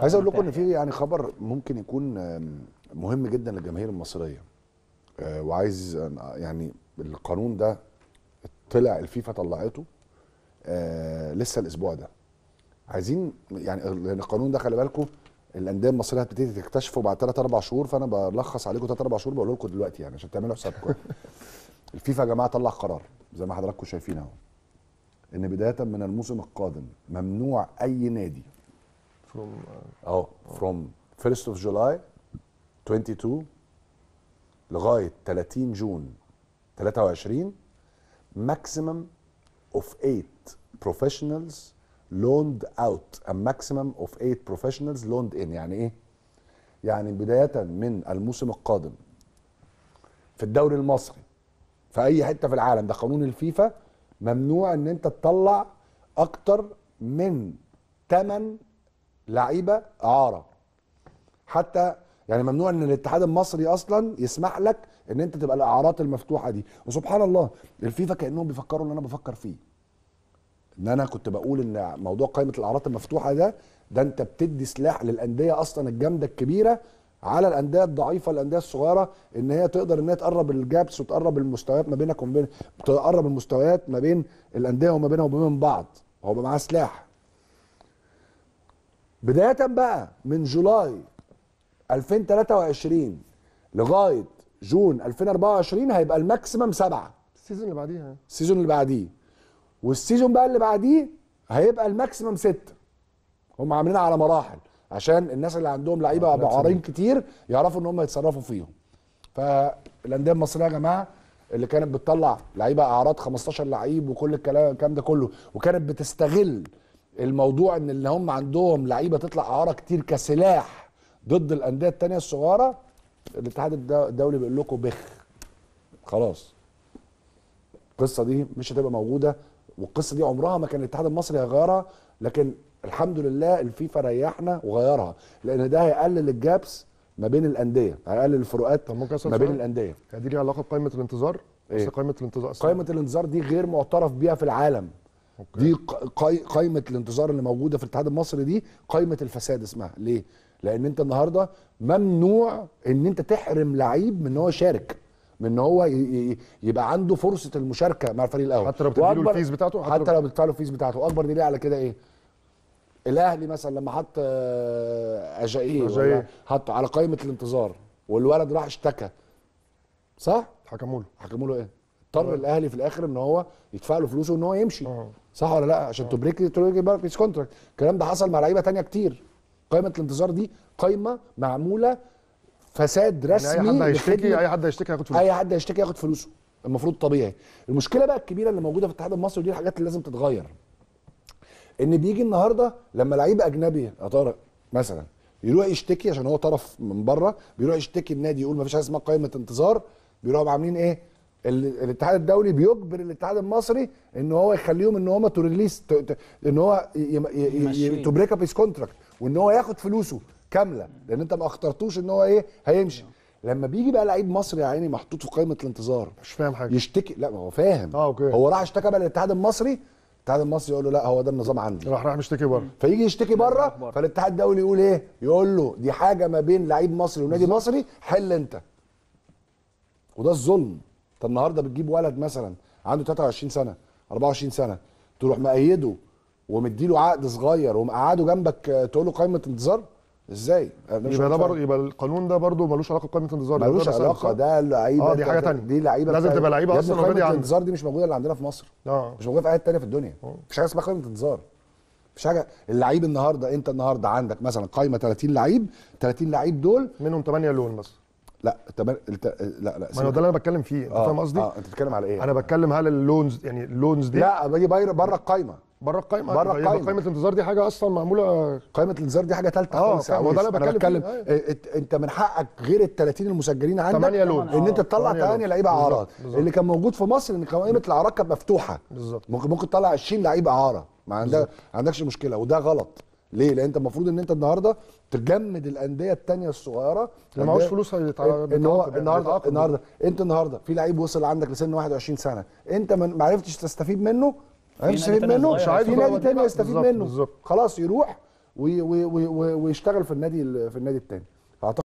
عايز اقول لكم ان متاح في يعني خبر ممكن يكون آم، مهم جدا للجماهير المصريه آه، وعايز آه، يعني القانون ده طلع الفيفا طلعته آه، لسه الاسبوع ده عايزين يعني لان القانون ده خلي بالكم الانديه المصريه هتبتدي تكتشفه بعد 3 4 شهور فانا بلخص عليكم 3 4 شهور بقول لكم دلوقتي يعني عشان تعملوا حسابكم الفيفا يا جماعه طلع قرار زي ما حضراتكم شايفين اهو ان بدايه من الموسم القادم ممنوع اي نادي from اهو from 1st of July 22 لغايه 30 جون 23 maximum of 8 professionals loaned out a maximum of 8 professionals loaned in يعني ايه يعني بدايه من الموسم القادم في الدوري المصري في اي حته في العالم ده قانون الفيفا ممنوع ان انت تطلع اكتر من 8 لعيبه اعاره حتى يعني ممنوع ان الاتحاد المصري اصلا يسمح لك ان انت تبقى الاعارات المفتوحه دي وسبحان الله الفيفا كانهم بيفكروا اللي انا بفكر فيه ان انا كنت بقول ان موضوع قائمه الاعارات المفتوحه ده ده انت بتدي سلاح للانديه اصلا الجامده الكبيره على الانديه الضعيفه الانديه الصغيره ان هي تقدر ان هي تقرب الجابس وتقرب المستويات ما بينك وما بين تقرب المستويات ما بين الانديه وما بينها وما بين بعض هو بقى معاه سلاح بدايه بقى من جولاي 2023 لغايه جون 2024 هيبقى الماكسيمم سبعه السيزون اللي بعديها السيزون اللي بعديه والسيزون بقى اللي بعديه هيبقى الماكسيمم ستة هم عاملينها على مراحل عشان الناس اللي عندهم لعيبه بعارين كتير يعرفوا ان هم يتصرفوا فيهم فالانديه المصريه يا جماعه اللي كانت بتطلع لعيبه اعراض 15 لعيب وكل الكلام الكلام ده كله وكانت بتستغل الموضوع ان اللي هم عندهم لعيبه تطلع اعاره كتير كسلاح ضد الانديه التانية الصغيره الاتحاد الدو- الدولي بيقول لكم بخ خلاص القصه دي مش هتبقى موجوده والقصه دي عمرها ما كان الاتحاد المصري هيغيرها لكن الحمد لله الفيفا ريحنا وغيرها لان ده هيقلل الجابس ما بين الانديه هيقلل الفروقات طب ممكن أسأل ما بين سؤال؟ الانديه يعني دي ليها علاقه بقائمه الانتظار إيه؟ بس قائمه الانتظار أصلاً- قائمه الانذار دي غير معترف بيها في العالم أوكي. دي ق- قاي- قائمه الانتظار اللي موجوده في الاتحاد المصري دي قائمه الفساد اسمها ليه لان انت النهارده ممنوع ان انت تحرم لعيب من ان هو يشارك من ان هو ي- ي- يبقى عنده فرصه المشاركه مع الفريق الاول حتى لو بتديله وأكبر- الفيز بتاعته؟ حتى حتى لو- لو بتدفع له الفيز بتاعته واكبر دليل على كده ايه الاهلي مثلا لما حط آه، اجاييه ولا أجاييه. حطه على قائمه الانتظار والولد راح اشتكى صح حكموا له حكموا له ايه اضطر الاهلي في الاخر ان هو يدفع له فلوسه وان هو يمشي اه. صح ولا لا عشان تبريك تبريك بيس كونتراكت الكلام ده حصل مع لعيبه تانية كتير قائمه الانتظار دي قائمه معموله فساد يعني رسمي اي حد هيشتكي لخدمة اي حد هيشتكي هياخد فلوس اي حد هيشتكي ياخد فلوسه المفروض طبيعي المشكله بقى الكبيره اللي موجوده في الاتحاد المصري ودي الحاجات اللي لازم تتغير ان بيجي النهارده لما لعيب اجنبي يا طارق مثلا يروح يشتكي عشان هو طرف من بره بيروح يشتكي النادي يقول ما فيش حاجه اسمها قائمه انتظار بيروحوا عاملين ايه ال- الاتحاد الدولي بيجبر الاتحاد المصري ان هو يخليهم ان هم توريليس ان هو يمشيه. تبريك اب كونتراكت وان هو ياخد فلوسه كامله لان انت ما اخترتوش ان هو ايه هيمشي لما بيجي بقى لعيب مصري يا عيني محطوط في قائمه الانتظار مش فاهم حاجه يشتكي لا ما هو فاهم اه، اوكي. هو راح اشتكى بقى للاتحاد المصري الاتحاد المصري يقول له لا هو ده النظام عندي راح راح مشتكي بره فيجي يشتكي بره بره. فالاتحاد الدولي يقول ايه يقول له دي حاجه ما بين لعيب مصري ونادي مصري حل انت وده الظلم انت النهارده بتجيب ولد مثلا عنده 23 سنه 24 سنه تروح مأيده ومديله عقد صغير ومقعده جنبك آه، تقول له قائمه انتظار ازاي أنا مش يبقى ده فاهم. برضه يبقى القانون ده برضه ملوش علاقه بقائمه الانتظار ده ملوش بس- علاقه ده لعيبه اه، دي حاجة تانية. دي لعيبه لازم بتاع- تبقى لعيبة يا أصلاً ابني already قائمه عند- الانتظار دي مش موجوده اللي عندنا في مصر اه مش موجوده في اي حته تانيه في الدنيا مفيش حاجه اسمها قائمه انتظار مفيش حاجه اللعيب النهارده انت النهارده عندك مثلا قائمه 30 لعيب 30 لعيب دول منهم 8 لون بس لا تمام الت... لا لا ما هو ده اللي انا بتكلم فيه انت آه، فاهم قصدي اه انت بتتكلم على ايه انا بتكلم هل اللونز يعني اللونز دي لا باجي بره بره القائمه بره القايمه بره يبقى- يبقى القايمة. قائمه الانتظار دي حاجه اصلا معموله قائمه الانذار دي حاجه ثالثه اه، خالص يا فاهم، هو ده عويس. اللي انا بتكلم بتكلم فيه، إيه، إنت- انت من حقك غير ال 30 المسجلين عندك 8 لون. ان انت تطلع تمانية لون. 8 لعيبه بالظبط، اعارات بالظبط. اللي كان موجود في مصر ان قائمه الاعارات كانت مفتوحه بالظبط. ممكن ممكن تطلع 20 لعيب اعاره ما عندك عندكش مشكله وده غلط ليه؟ لان انت المفروض ان انت النهارده تجمد الانديه الثانيه الصغيره اللي معهوش الأندية- فلوس هيتع- ان هو بيتعاقب، النهارده بيتعاقب. النهارده انت النهارده في لعيب وصل عندك لسن 21 سنه انت من- ما عرفتش تستفيد منه ما عرفتش نادي تستفيد تاني منه صغير. في عايز نادي يدور تاني بقى. يستفيد بالظبط، منه بالظبط. خلاص يروح وي- وي- وي- وي- ويشتغل في النادي ال- في النادي التاني